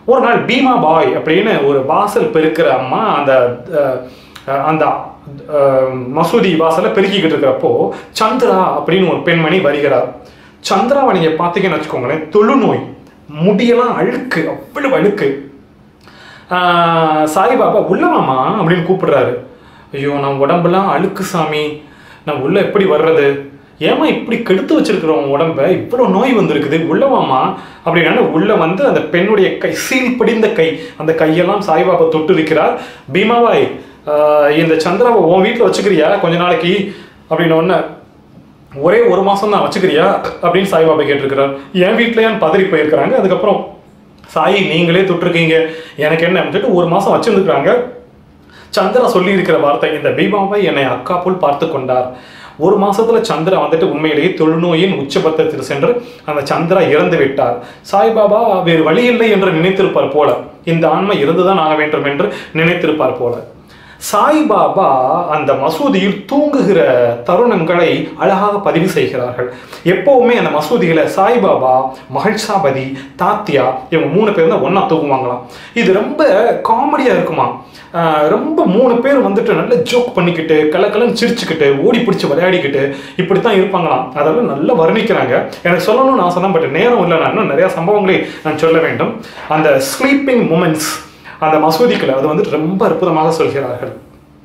ஒரு நாள் பீமா பாய் அப்படின்னு ஒரு வாசல் பெருக்கிற அம்மா அந்த அஹ், அஹ், அந்த அஹ், மசூதி வாசலை பெருக்கிக்கிட்டு இருக்கிறப்போ சந்திரா அப்படின்னு ஒரு பெண்மணி வருகிறார் சந்திராவை நீங்க பார்த்தீங்கன்னு வச்சுக்கோங்களேன் தொழுநோய் முடியெல்லாம் அழுக்கு அவ்வளவு அழுக்கு ஆஹ் சாய்பாபா உள்ளவாமா அப்படின்னு கூப்பிடுறாரு ஐயோ நான் உடம்பெல்லாம் அழுக்கு சாமி நான் உள்ள எப்படி வர்றது ஏமா இப்படி கெடுத்து வச்சிருக்கிற உன் உடம்ப இவ்வளவு நோய் வந்திருக்குது உள்ளவாமா அப்படின்னா உள்ள வந்து அந்த பெண்ணுடைய கை சீல் படிந்த கை அந்த கையெல்லாம் சாய்பாபா தொட்டு இருக்கிறார் பீமாபாய் ஆஹ் இந்த சந்திராவை உன் வீட்டில் வச்சுக்கிறியா கொஞ்ச நாளைக்கு அப்படின்னு ஒன்று ஒரே ஒரு மாசம் தான் வச்சுக்கிறியா அப்படின்னு சாய்பாபா கேட்டிருக்கிறார் என் வீட்லயான்னு பதறி போயிருக்கிறாங்க அதுக்கப்புறம் சாயி நீங்களே தொட்டிருக்கீங்க எனக்கு என்ன அப்படின்னு சொல்லிட்டு ஒரு மாசம் வச்சிருந்துக்கிறாங்க சந்திரா சொல்லி இருக்கிற வார்த்தை இந்த பீமாவை என்னை அக்கா போல் பார்த்து கொண்டார் ஒரு மாசத்துல சந்திரா வந்துட்டு உண்மையிலேயே தொழுநோயின் உச்சபத்தத்தில் சென்று அந்த சந்திரா இறந்து விட்டார் சாய்பாபா வேறு வழி இல்லை என்று நினைத்திருப்பார் போல இந்த ஆன்மை இருந்துதான் ஆக வேண்டும் என்று நினைத்திருப்பார் போல சாய்பாபா அந்த மசூதியில் தூங்குகிற தருணங்களை அழகாக பதிவு செய்கிறார்கள் எப்பவுமே அந்த மசூதிகளை சாய்பாபா மகிழ்ச்சாபதி தாத்தியா இவங்க மூணு பேர் தான் ஒன்றா தூங்குவாங்களாம் இது ரொம்ப காமெடியாக இருக்குமா ஆஹ் ரொம்ப மூணு பேர் வந்துட்டு நல்ல ஜோக் பண்ணிக்கிட்டு கலக்கலன்னு சிரிச்சுக்கிட்டு ஓடி பிடிச்சி விளையாடிக்கிட்டு இப்படி தான் இருப்பாங்களாம் அதெல்லாம் நல்லா வர்ணிக்கிறாங்க எனக்கு சொல்லணும்னு ஆசை தான் பட் நேரம் இல்லை நான் இன்னும் நிறைய சம்பவங்களை நான் சொல்ல வேண்டும் அந்த ஸ்லீப்பிங் மூமெண்ட்ஸ் அந்த மசூதிக்குள்ள அது வந்துட்டு ரொம்ப அற்புதமாக சொல்கிறார்கள்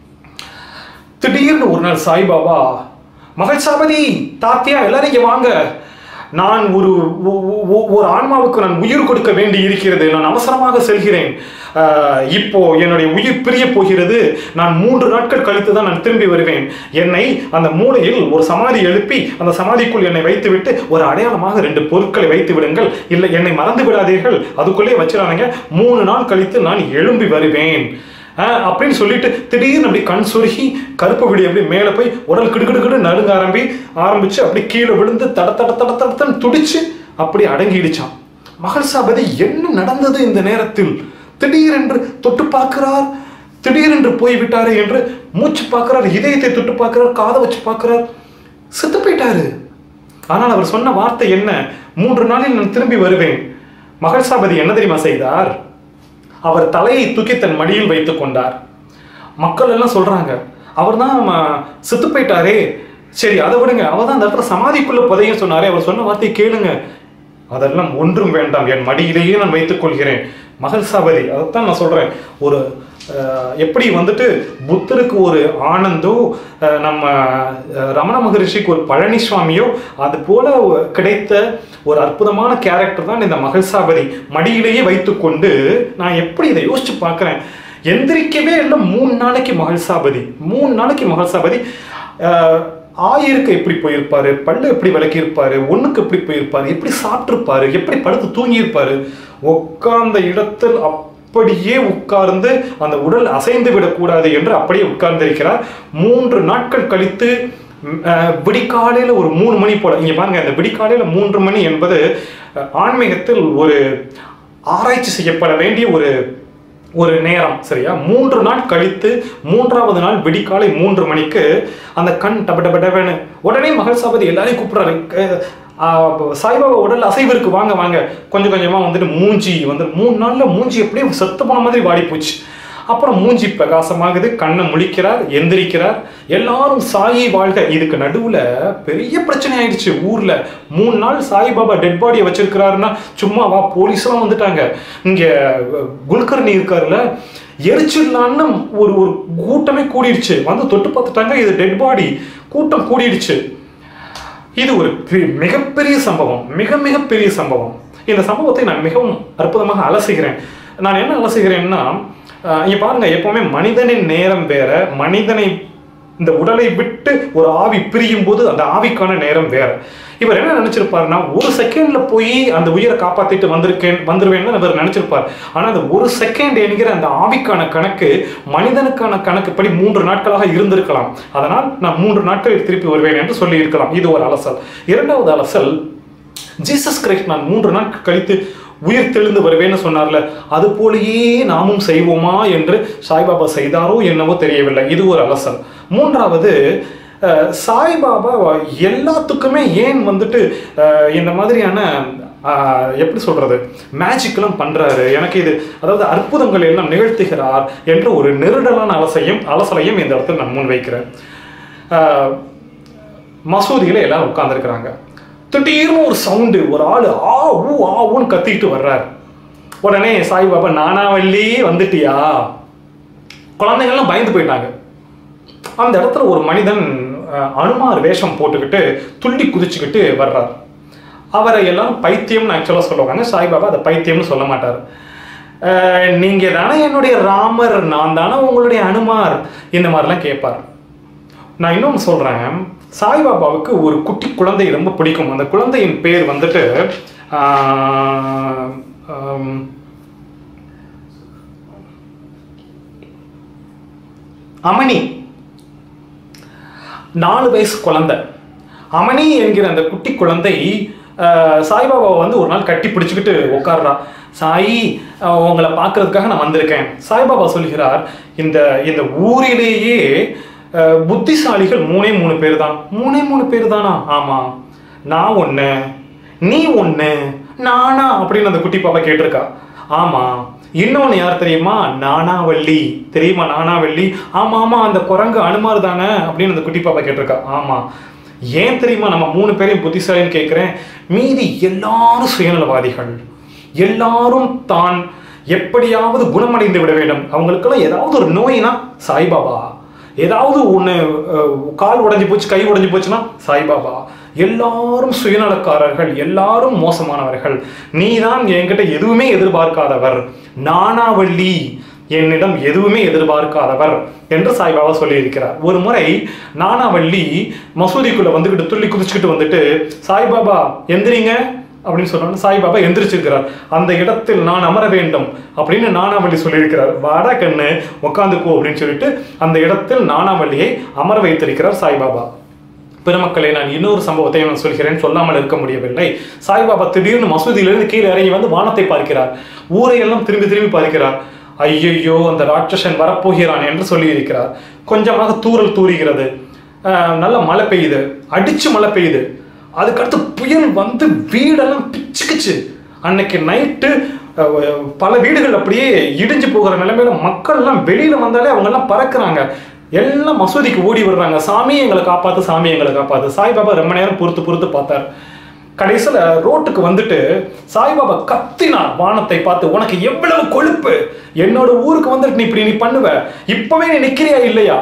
திடீர்னு ஒரு நாள் சாய்பாபா மகள் சாபதி தாத்தியா எல்லாரும் இங்க வாங்க நான் ஒரு ஒ- ஒ- ஒரு ஆன்மாவுக்கு நான் உயிர் கொடுக்க வேண்டி இருக்கிறது நான் அவசரமாக செல்கிறேன் ஆஹ், இப்போ என்னுடைய உயிர் பிரிய போகிறது நான் மூன்று நாட்கள் கழித்து தான் நான் திரும்பி வருவேன் என்னை அந்த மூலையில் ஒரு சமாதி எழுப்பி அந்த சமாதிக்குள் என்னை வைத்துவிட்டு ஒரு அடையாளமாக ரெண்டு பொருட்களை வைத்து விடுங்கள் இல்லை என்னை மறந்து விடாதீர்கள் அதுக்குள்ளே வச்சிடாதீங்க மூணு நாள் கழித்து நான் எழும்பி வருவேன் ஆஹ் அப்படின்னு சொல்லிட்டு திடீர்னு அப்படி கண் சுருகி கருப்பு விடி அப்படி மேலே போய் உடல் கிடுகிடுகிடு நடுங்க ஆரம்பி ஆரம்பிச்சு அப்படி கீழே விழுந்து தட தட தட தடத்தன்னு துடிச்சு அப்படி அடங்கிடுச்சான் மகள் சாபதி என்ன நடந்தது இந்த நேரத்தில் திடீரென்று தொட்டு பார்க்கிறார் திடீரென்று போய் விட்டாரே என்று மூச்சு பார்க்கிறார் இதயத்தை தொட்டு பார்க்கிறார் காதை வச்சு பார்க்கிறார் செத்து போயிட்டாரு ஆனால் அவர் சொன்ன வார்த்தை என்ன மூன்று நாளில் நான் திரும்பி வருவேன் மகள் சாபதி என்ன தெரியுமா செய்தார் அவர் தலையை தூக்கி தன் மடியில் வைத்துக் கொண்டார் மக்கள் எல்லாம் சொல்றாங்க அவர் தான் செத்து போயிட்டாரே சரி அதை விடுங்க அவர் தான் அந்த இடத்துல சமாதிக்குள்ள புதைய சொன்னாரே அவர் சொன்ன வார்த்தையை கேளுங்க அதெல்லாம் ஒன்றும் வேண்டாம் என் மடியிலேயே நான் வைத்துக் கொள்கிறேன் மகள் சாபதி அதைத்தான் நான் சொல்றேன் ஒரு அஹ், எப்படி வந்துட்டு புத்தருக்கு ஒரு ஆனந்தோ அஹ், நம்ம அஹ், ரமண மகரிஷிக்கு ஒரு பழனிசுவாமியோ அது போல ஒ- கிடைத்த ஒரு அற்புதமான கேரக்டர் தான் இந்த மகள்சாபதி மடியிலேயே வைத்துக்கொண்டு நான் எப்படி இதை யோசிச்சு பார்க்குறேன் எந்திரிக்கவே இல்லை மூணு நாளைக்கு மகள்சாபதி மூணு நாளைக்கு மகள்சாபதி அஹ், ஆயிருக்கு எப்படி போயிருப்பாரு பல்லு எப்படி விளக்கியிருப்பாரு ஒண்ணுக்கு எப்படி போயிருப்பாரு எப்படி சாப்பிட்டிருப்பாரு எப்படி படுத்து தூங்கியிருப்பாரு உட்கார்ந்த இடத்தில் அப்படியே உட்கார்ந்து அந்த உடல் அசைந்து விடக்கூடாது என்று அப்படியே உட்கார்ந்திருக்கிறார் மூன்று நாட்கள் கழித்து ம், அஹ், விடிகாலையில ஒரு மூணு மணி போல இங்க பாருங்க இந்த விடிகாலையில மூன்று மணி என்பது அஹ், ஆன்மீகத்தில் ஒரு ஆராய்ச்சி செய்யப்பட வேண்டிய ஒரு ஒரு நேரம் சரியா மூன்று நாள் கழித்து மூன்றாவது நாள் விடிகாலை மூன்று மணிக்கு அந்த கண் டப டப டபன்னு உடனே மகள் சாபதி எல்லாரையும் கூப்பிடுறாரு க- ஆ, சாய்பாபா உடல் அசைவு இருக்கு வாங்க வாங்க கொஞ்சம் கொஞ்சமா வந்துட்டு மூஞ்சி வந்து மூணு நாள்ல மூஞ்சி அப்படியே செத்து போன மாதிரி வாடி போச்சு அப்புறம் மூஞ்சி பிரகாசமாகுது கண்ணை முழிக்கிறார் எந்திரிக்கிறார் எல்லாரும் சாயி வாழ்க இதுக்கு நடுவுல பெரிய பிரச்சனை ஆயிடுச்சு ஊர்ல மூணு நாள் சாய்பாபா டெட் பாடியை வச்சிருக்கிறாருன்னா சும்மா வா போலீஸ்லாம் வந்துட்டாங்க இங்க அஹ், குல்கர்னி இருக்காருல்ல எரிச்சிடலான்னு ஒரு ஒரு கூட்டமே கூடிடுச்சு வந்து தொட்டு பார்த்துட்டாங்க இது டெட் பாடி கூட்டம் கூடிடுச்சு இது ஒரு பெ- மிகப்பெரிய சம்பவம் மிக மிக பெரிய சம்பவம் இந்த சம்பவத்தை நான் மிகவும் அற்புதமாக அலசுகிறேன் நான் என்ன அலசுகிறேன்னா அஹ், இங்க பாருங்க எப்பவுமே மனிதனின் நேரம் வேற மனிதனை இந்த உடலை விட்டு ஒரு ஆவி பிரியும் போது அந்த ஆவிக்கான நேரம் வேற இவர் என்ன நினைச்சிருப்பாருன்னா ஒரு செகண்ட்ல போய் அந்த உயிரை காப்பாத்திட்டு வந்திருக்கேன் வந்துருவேன்னு இவர் நினைச்சிருப்பார் ஆனா அந்த ஒரு செகண்ட் என்கிற அந்த ஆவிக்கான கணக்கு மனிதனுக்கான கணக்குப்படி மூன்று நாட்களாக இருந்திருக்கலாம் அதனால் நான் மூன்று நாட்களில் திருப்பி வருவேன் என்று சொல்லி இருக்கலாம் இது ஒரு அலசல் இரண்டாவது அலசல் ஜீசஸ் கிரைஸ்ட் நான் மூன்று நாட்கள் கழித்து உயிர் தெளிந்து வருவேன்னு சொன்னார்ல அது போலயே நாமும் செய்வோமா என்று சாய்பாபா செய்தாரோ என்னவோ தெரியவில்லை இது ஒரு அலசல் மூன்றாவது அஹ், சாய்பாபா எல்லாத்துக்குமே ஏன் வந்துட்டு அஹ், இந்த மாதிரியான ஆஹ், எப்படி சொல்றது மேஜிக்லாம் பண்றாரு எனக்கு இது அதாவது அற்புதங்களை எல்லாம் நிகழ்த்துகிறார் என்ற ஒரு நெருடலான அலசையும் அலசலையும் இந்த இடத்துல நான் முன்வைக்கிறேன் ஆஹ், மசூதியில எல்லாரும் உட்கார்ந்துருக்கிறாங்க திடீர்னு ஒரு சவுண்டு ஒரு ஆள் ஆ ஊ ஆ ஊன்னு கத்திட்டு வர்றாரு உடனே சாய்பாபா நானாவல்லி வந்துட்டியா குழந்தைங்கள்லாம் பயந்து போயிட்டாங்க அந்த இடத்துல ஒரு மனிதன் அஹ், அனுமார் வேஷம் போட்டுக்கிட்டு துள்ளி குதிச்சுக்கிட்டு வர்றார் அவரை எல்லாரும் பைத்தியம்னு ஆக்சுவலாக சொல்லுவாங்க சாய்பாபா அதை பைத்தியம்னு சொல்ல மாட்டார் அஹ், நீங்க தானே என்னுடைய ராமர் நான் தானே உங்களுடைய அனுமார் இந்த மாதிரிலாம் கேட்பார் நான் இன்னொன்று சொல்கிறேன் சாய்பாபாவுக்கு ஒரு குட்டி குழந்தை ரொம்ப பிடிக்கும் அந்த குழந்தையின் பேர் வந்துட்டு ஆஹ், ஆம், அமணி நாலு வயசு குழந்தை அமணி என்கிற அந்த குட்டி குழந்தை ஆஹ், சாய்பாபாவை வந்து ஒரு நாள் கட்டி பிடிச்சுக்கிட்டு உட்கார்றா சாயி ஆஹ், உங்களை பார்க்கறதுக்காக நான் வந்திருக்கேன் சாய்பாபா சொல்கிறார் இந்த இந்த ஊரிலேயே ஆஹ், புத்திசாலிகள் மூணே மூணு பேர் தான் மூணே மூணு பேர் தானா ஆமா நான் ஒண்ணு நீ ஒண்ணு நானா அப்படின்னு அந்த குட்டி பாப்பா கேட்டிருக்கா ஆமா இன்னொன்னு யார் தெரியுமா நானாவள்ளி தெரியுமா நானாவள்ளி ஆமா ஆமா அந்த குரங்கு அனுமார் தானே அப்படின்னு அந்த குட்டி பாப்பா கேட்டிருக்கா ஆமா ஏன் தெரியுமா நம்ம மூணு பேரையும் புத்திசாலின்னு கேட்கிறேன் மீதி எல்லாரும் சுயநலவாதிகள் எல்லாரும் தான் எப்படியாவது குணமடைந்து விட வேண்டும் அவங்களுக்கெல்லாம் ஏதாவது ஒரு நோய்னா சாய்பாபா ஏதாவது ஒன்று கால் உடைஞ்சு போச்சு கை உடைஞ்சு போச்சுன்னா சாய்பாபா எல்லாரும் சுயநலக்காரர்கள் எல்லாரும் மோசமானவர்கள் நீதான் என்கிட்ட எதுவுமே எதிர்பார்க்காதவர் நானாவள்ளி என்னிடம் எதுவுமே எதிர்பார்க்காதவர் என்று சாய்பாபா சொல்லியிருக்கிறார் ஒரு முறை நானாவள்ளி மசூதிக்குள்ள வந்துக்கிட்டு துள்ளி குதிச்சுக்கிட்டு வந்துட்டு சாய்பாபா எந்திரிங்க அப்படின்னு சொன்னோன்னு சாய்பாபா எந்திரிச்சிருக்கிறார் அந்த இடத்தில் நான் அமர வேண்டும் அப்படின்னு நானாவள்ளி சொல்லியிருக்கிறார் வாடா கண்ணு உட்காந்துக்கோ அப்படின்னு சொல்லிட்டு அந்த இடத்தில் நானாவள்ளியை அமர வைத்திருக்கிறார் சாய்பாபா பெருமக்களை நான் இன்னொரு சம்பவத்தை நான் சொல்கிறேன் சொல்லாமல் இருக்க முடியவில்லை சாய்பாபா திடீர்னு மசூதியிலிருந்து கீழே இறங்கி வந்து வானத்தை பார்க்கிறார் ஊரையெல்லாம் திரும்பி திரும்பி பார்க்கிறார் ஐயையோ அந்த ராட்சசன் வரப்போகிறான் என்று சொல்லியிருக்கிறார் கொஞ்சமாக தூறல் தூறுகிறது ஆஹ் நல்ல மழை பெய்யுது அடிச்சு மழை பெய்யுது அதுக்கடுத்து புயல் வந்து வீடெல்லாம் பிச்சுக்குச்சு அன்னைக்கு நைட்டு பல வீடுகள் அப்படியே இடிஞ்சு போகிற நிலைமையில மக்கள் எல்லாம் வெளியில வந்தாலே அவங்க எல்லாம் பறக்குறாங்க எல்லாம் மசூதிக்கு ஓடி வர்றாங்க சாமி எங்களை காப்பாத்து சாமி எங்களை காப்பாத்து சாய்பாபா ரொம்ப நேரம் பொறுத்து பொறுத்து பார்த்தார் கடைசியில் ரோட்டுக்கு வந்துட்டு சாய்பாபா கத்தினார் வானத்தை பார்த்து உனக்கு எவ்வளவு கொழுப்பு என்னோட ஊருக்கு வந்துட்டு நீ இப்படி நீ பண்ணுவ இப்பவே நீ நிக்கிறியா இல்லையா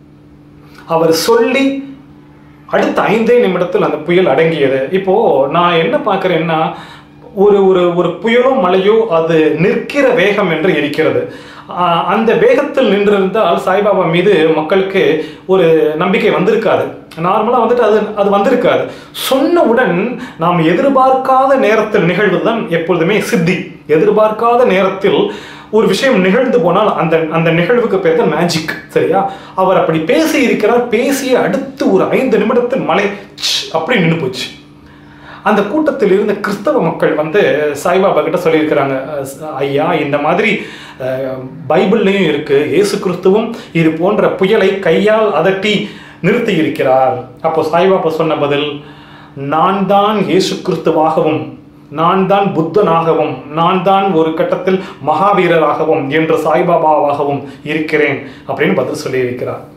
அவர் சொல்லி அடுத்த ஐந்தே நிமிடத்தில் அந்த புயல் அடங்கியது இப்போ நான் என்ன பார்க்குறேன்னா ஒரு ஒரு ஒரு புயலோ மழையோ அது நிற்கிற வேகம் என்று இருக்கிறது ஆஹ் அந்த வேகத்தில் நின்றிருந்தால் சாய்பாபா மீது மக்களுக்கு ஒரு நம்பிக்கை வந்திருக்காது நார்மலாக வந்துட்டு அது அது வந்திருக்காது சொன்னவுடன் நாம் எதிர்பார்க்காத நேரத்தில் நிகழ்வதுதான் எப்பொழுதுமே சித்தி எதிர்பார்க்காத நேரத்தில் ஒரு விஷயம் நிகழ்ந்து போனால் அந்த அந்த நிகழ்வுக்கு பேர் தான் மேஜிக் சரியா அவர் அப்படி பேசி இருக்கிறார் பேசிய அடுத்து ஒரு ஐந்து நிமிடத்தில் மலை ச் அப்படி நின்று போச்சு அந்த கூட்டத்தில் இருந்த கிறிஸ்தவ மக்கள் வந்து சாய்பாபா கிட்ட சொல்லியிருக்கிறாங்க "அஹ் ஐயா இந்த மாதிரி அஹ், பைபிள்லையும் இருக்கு இயேசு கிறிஸ்துவும் இது போன்ற புயலை கையால் அதட்டி நிறுத்தி இருக்கிறார் அப்போ சாய்பாபா சொன்ன பதில் நான் தான் இயேசு கிறிஸ்துவாகவும் நான் தான் புத்தனாகவும் நான் தான் ஒரு கட்டத்தில் மகாவீரராகவும் என்று சாய்பாபாவாகவும் இருக்கிறேன் அப்படின்னு பதில் சொல்லியிருக்கிறார்